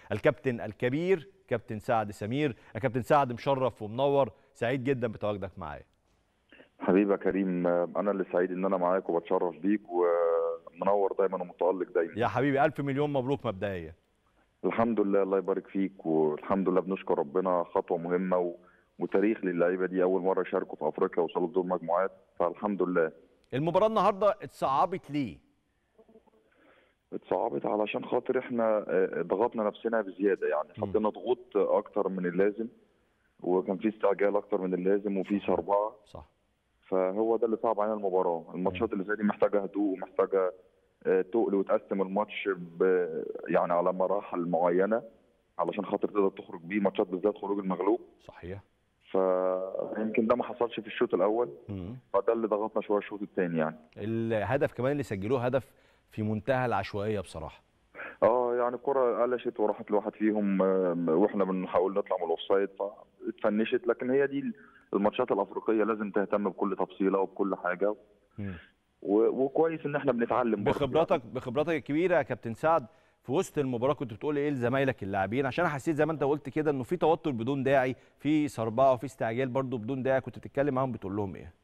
الكابتن الكبير كابتن سعد سمير كابتن سعد مشرف ومنور سعيد جدا بتواجدك معايا حبيبي يا كريم انا اللي سعيد ان انا معاك وبتشرف بيك ومنور دايما ومتالق دايما يا حبيبي الف مليون مبروك مبدئيا الحمد لله الله يبارك فيك والحمد لله بنشكر ربنا خطوه مهمه و... وتاريخ للعيبه دي اول مره يشاركوا في افريقيا وصلوا دور مجموعات فالحمد لله المباراه النهارده اتصعبت ليه اتصعبت علشان خاطر احنا ضغطنا نفسنا بزياده يعني حطينا ضغوط اكتر من اللازم وكان في استعجال اكتر من اللازم وفي سربعه صح فهو ده اللي صعب علينا المباراه الماتشات اللي زي دي محتاجه هدوء ومحتاجه تقل وتقسم الماتش ب يعني على مراحل معينه علشان خاطر تقدر تخرج بيه ماتشات بالذات خروج المغلوب صحيح فيمكن ده ما حصلش في الشوط الاول مم. فده اللي ضغطنا شويه الشوط الثاني يعني الهدف كمان اللي سجلوه هدف في منتهى العشوائيه بصراحه اه يعني الكره قلشت وراحت لواحد فيهم واحنا بنحاول نطلع من الاوفسايد فاتفنشت لكن هي دي الماتشات الافريقيه لازم تهتم بكل تفصيله وبكل حاجه مم. وكويس ان احنا بنتعلم بخبراتك بخبراتك الكبيره يا كابتن سعد في وسط المباراه كنت بتقول ايه لزمايلك اللاعبين عشان حسيت زي ما انت قلت كده انه في توتر بدون داعي في صربعه وفي استعجال برضو بدون داعي كنت بتتكلم معاهم بتقول لهم ايه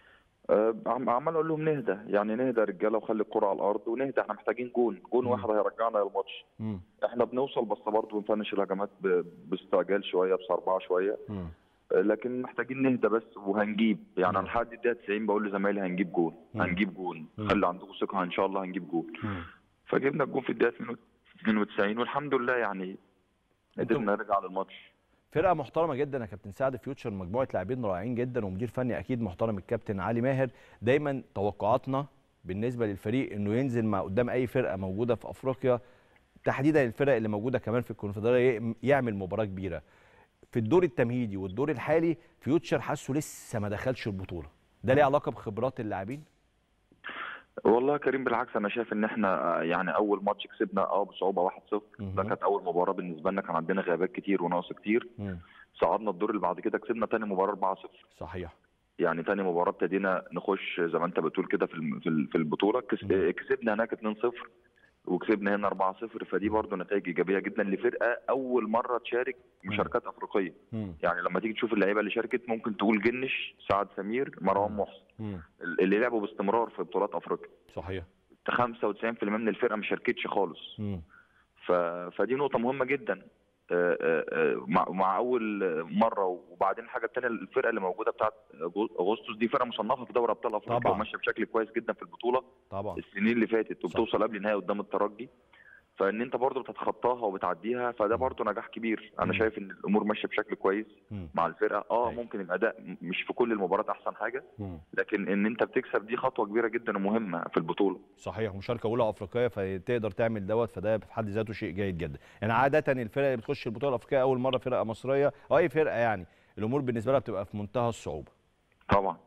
أه عمال اقول لهم نهدى يعني نهدى يا رجاله وخلي الكره على الارض ونهدى احنا محتاجين جون جون مم. واحد هيرجعنا للماتش مم. احنا بنوصل بس برضه بنفنش الهجمات ب- باستعجال شويه بصربعه شويه مم. لكن محتاجين نهدى بس وهنجيب يعني مم. لحد الدقيقه 90 بقول لزمايلي هنجيب جون مم. هنجيب جون مم. خلي عندكم ثقه ان شاء الله هنجيب جون مم. فجبنا الجون في الدقيقه 92 والحمد لله يعني انتم- قدرنا نرجع للماتش فرقه محترمه جدا يا كابتن سعد فيوتشر مجموعه لاعبين رائعين جدا ومدير فني اكيد محترم الكابتن علي ماهر دايما توقعاتنا بالنسبه للفريق انه ينزل مع قدام اي فرقه موجوده في افريقيا تحديدا الفرق اللي موجوده كمان في الكونفدراليه يعمل مباراه كبيره في الدور التمهيدي والدور الحالي فيوتشر حاسه لسه ما دخلش البطوله ده ليه علاقه بخبرات اللاعبين والله يا كريم بالعكس انا شايف ان احنا آه، يعني اول ماتش كسبنا اه بصعوبه 1-0 مهم. ده كانت اول مباراه بالنسبه لنا كان عندنا غيابات كتير ونقص كتير مم. صعدنا الدور اللي بعد كده كسبنا تاني مباراه 4-0 صحيح يعني تاني مباراه ابتدينا نخش زي ما انت بتقول كده في الم- في ال- في البطوله كس- مم. كسبنا هناك 2-0 وكسبنا هنا 4-0 فدي برضه نتائج ايجابيه جدا لفرقه اول مره تشارك مشاركات افريقيه مم. يعني لما تيجي تشوف اللعيبه اللي شاركت ممكن تقول جنش سعد سمير مروان مم. محسن مم. اللي لعبوا باستمرار في بطولات افريقيا صحيح 95% من الفرقه ما شاركتش خالص مم. ف... فدي نقطة مهمة جدا آه، آه، آه، مع, مع أول مرة وبعدين الحاجة الثانية الفرقة اللي موجودة بتاعت أغسطس دي فرقة مصنفة في دوري أبطال أفريقيا طبعاً. وماشية بشكل كويس جدا في البطولة طبعا السنين اللي فاتت وبتوصل قبل النهائي قدام الترجي فإن أنت برضه بتتخطاها وبتعديها فده مم. برضه نجاح كبير أنا مم. شايف إن الأمور ماشية بشكل كويس مم. مع الفرقة أه أيوة. ممكن الأداء مش في كل المباريات أحسن حاجة مم. لكن إن أنت بتكسب دي خطوة كبيرة جدا ومهمة في البطولة صحيح مشاركه اولى افريقيه فتقدر تعمل دوت فده في حد ذاته شيء جيد جدا يعني عاده الفرق اللي بتخش البطوله الافريقيه اول مره فرقه مصريه او اي فرقه يعني الامور بالنسبه لها بتبقى في منتهى الصعوبه طبعا